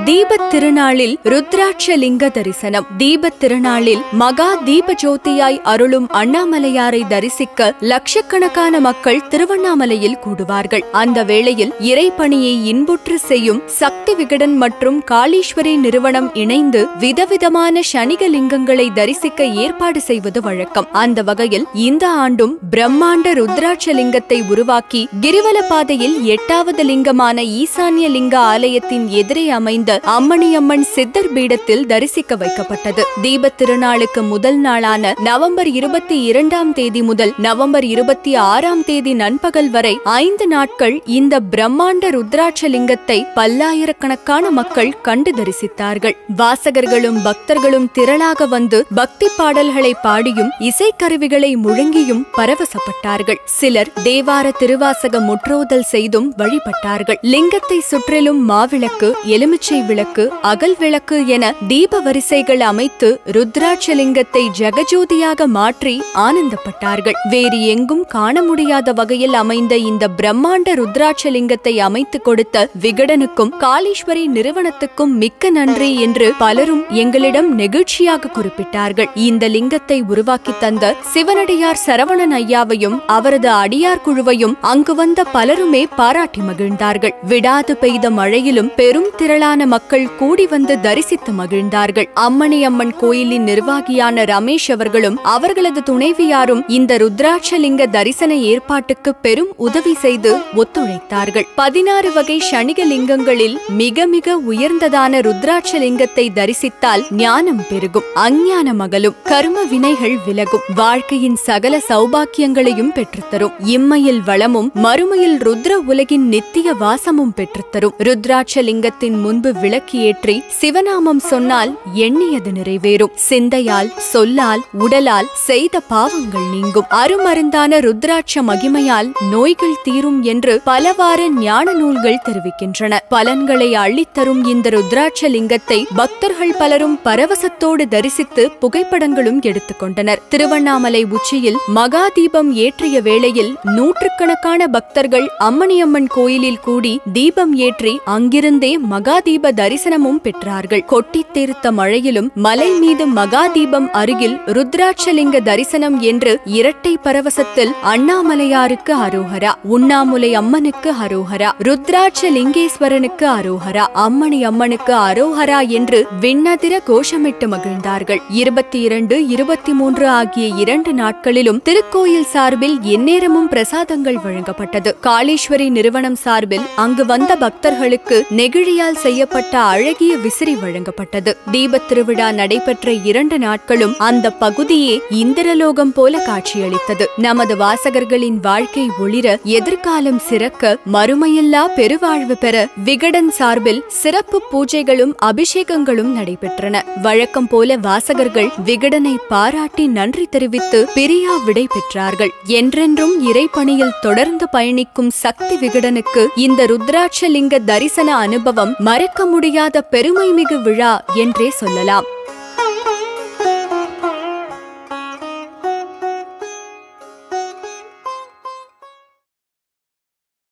தீபத் திருநாளில் ருத்ராட்ச லிங்க தரிசனம் தீபத் திருநாளில் மகா தீப ஜோதியாய் அருளும் அண்ணாமலையாரை தரிசிக்க லட்சக்கணக்கான மக்கள் திருவண்ணாமலையில் கூடுவார்கள் அந்த வேளையில் இறைப்பணியை இன்புற்று செய்யும் சக்தி விகடன் மற்றும் காளீஸ்வரி நிறுவனம் இணைந்து விதவிதமான சனிக லிங்கங்களை தரிசிக்க ஏற்பாடு செய்வது வழக்கம் அந்த வகையில் இந்த ஆண்டும் பிரம்மாண்ட ருத்ராட்ச லிங்கத்தை உருவாக்கி கிரிவல பாதையில் எட்டாவது லிங்கமான ஈசான்ய லிங்க ஆலயத்தின் எதிரே அமைந்த அம்மணியம்மன் சித்தர் பீடத்தில் தரிசிக்க வைக்கப்பட்டது தீபத் திருநாளுக்கு முதல் நாளான நவம்பர் இருபத்தி இரண்டாம் தேதி முதல் நவம்பர் இருபத்தி ஆறாம் தேதி நண்பகல் வரை ஐந்து நாட்கள் இந்த பிரம்மாண்ட ருத்ராட்ச லிங்கத்தை பல்லாயிரக்கணக்கான மக்கள் கண்டு தரிசித்தார்கள் வாசகர்களும் பக்தர்களும் திரளாக வந்து பக்தி பாடல்களை பாடியும் இசைக்கருவிகளை முழங்கியும் பரவசப்பட்டார்கள் சிலர் தேவார திருவாசக முற்றோதல் செய்தும் வழிபட்டார்கள் லிங்கத்தை சுற்றிலும் மாவிளக்கு எலுமிச்சை விளக்கு அகல் விளக்கு என தீப வரிசைகள் அமைத்து ருத்ராட்சலிங்கத்தை ஜெகஜோதியாக மாற்றி ஆனந்தப்பட்டார்கள் வேறு எங்கும் காண முடியாத வகையில் அமைந்த இந்த பிரம்மாண்ட ருத்ராட்சலிங்கத்தை அமைத்து கொடுத்த விகடனுக்கும் காளீஸ்வரி நிறுவனத்துக்கும் மிக்க நன்றி என்று பலரும் எங்களிடம் நெகிழ்ச்சியாக குறிப்பிட்டார்கள் இந்த லிங்கத்தை உருவாக்கி தந்த சிவனடியார் சரவணன் ஐயாவையும் அவரது அடியார் குழுவையும் அங்கு வந்த பலருமே பாராட்டி மகிழ்ந்தார்கள் விடாது பெய்த மழையிலும் பெரும் திரளான மக்கள் கூடி வந்து தரிசித்து மகிழ்ந்தார்கள் அம்மணி அம்மன் கோயிலின் நிர்வாகியான ரமேஷ் அவர்களும் அவர்களது துணைவியாரும் இந்த ருத்ராட்சலிங்க தரிசன ஏற்பாட்டுக்கு பெரும் உதவி செய்து ஒத்துழைத்தார்கள் பதினாறு வகை சனிக லிங்கங்களில் மிக மிக உயர்ந்ததான ருத்ராட்சலிங்கத்தை தரிசித்தால் ஞானம் பெருகும் அஞ்ஞானம் அகலும் கர்ம வினைகள் விலகும் வாழ்க்கையின் சகல சௌபாக்கியங்களையும் பெற்றுத்தரும் இம்மையில் வளமும் மறுமையில் ருத்ர உலகின் நித்திய வாசமும் பெற்றுத்தரும் ருத்ராட்சலிங்கத்தின் முன்பு விளக்கு ஏற்றி சிவநாமம் சொன்னால் எண்ணியது நிறைவேறும் சிந்தையால் சொல்லால் உடலால் செய்த பாவங்கள் நீங்கும் அருமருந்தான ருத்ராட்ச மகிமையால் நோய்கள் தீரும் என்று பலவாறு ஞான நூல்கள் தெரிவிக்கின்றன பலன்களை அள்ளித்தரும் இந்த ருத்ராட்ச லிங்கத்தை பக்தர்கள் பலரும் பரவசத்தோடு தரிசித்து புகைப்படங்களும் எடுத்துக்கொண்டனர் திருவண்ணாமலை உச்சியில் மகா தீபம் ஏற்றிய வேளையில் நூற்றுக்கணக்கான பக்தர்கள் அம்மணியம்மன் கோயிலில் கூடி தீபம் ஏற்றி அங்கிருந்தே மகா தீப தரிசனமும் பெற்றார்கள் கொட்டித் தீர்த்த மழையிலும் மலை மீது மகா தீபம் அருகில் ருத்ராட்சலிங்க தரிசனம் என்று இரட்டை பரவசத்தில் அண்ணாமலையாருக்கு அரோஹரா உண்ணாமுலை அம்மனுக்கு அரோஹரா ருத்ராட்ச லிங்கேஸ்வரனுக்கு அரோஹரா அம்மணி அம்மனுக்கு அரோஹரா என்று விண்ணதிர கோஷமிட்டு மகிழ்ந்தார்கள் இருபத்தி இரண்டு இருபத்தி மூன்று ஆகிய இரண்டு நாட்களிலும் திருக்கோயில் சார்பில் எந்நேரமும் பிரசாதங்கள் வழங்கப்பட்டது காளீஸ்வரி நிறுவனம் சார்பில் அங்கு வந்த பக்தர்களுக்கு நெகிழியால் செய்யப்பட்ட அழகிய விசிறி வழங்கப்பட்டது தீபத் திருவிழா நடைபெற்ற இரண்டு நாட்களும் அந்த பகுதியே இந்திரலோகம் போல காட்சியளித்தது நமது வாசகர்களின் வாழ்க்கை ஒளிர எதிர்காலம் சிறக்க மறுமையில்லா பெருவாழ்வு பெற விகடன் சார்பில் சிறப்பு பூஜைகளும் அபிஷேகங்களும் நடைபெற்றன வழக்கம் போல வாசகர்கள் விகடனை பாராட்டி நன்றி தெரிவித்து பிரியா விடை பெற்றார்கள் என்றென்றும் இறைப்பணியில் தொடர்ந்து பயணிக்கும் சக்தி விகடனுக்கு இந்த ருத்ராட்சலிங்க தரிசன அனுபவம் மறக்க முடியாத பெருமைமிகு விழா என்றே சொல்லலாம்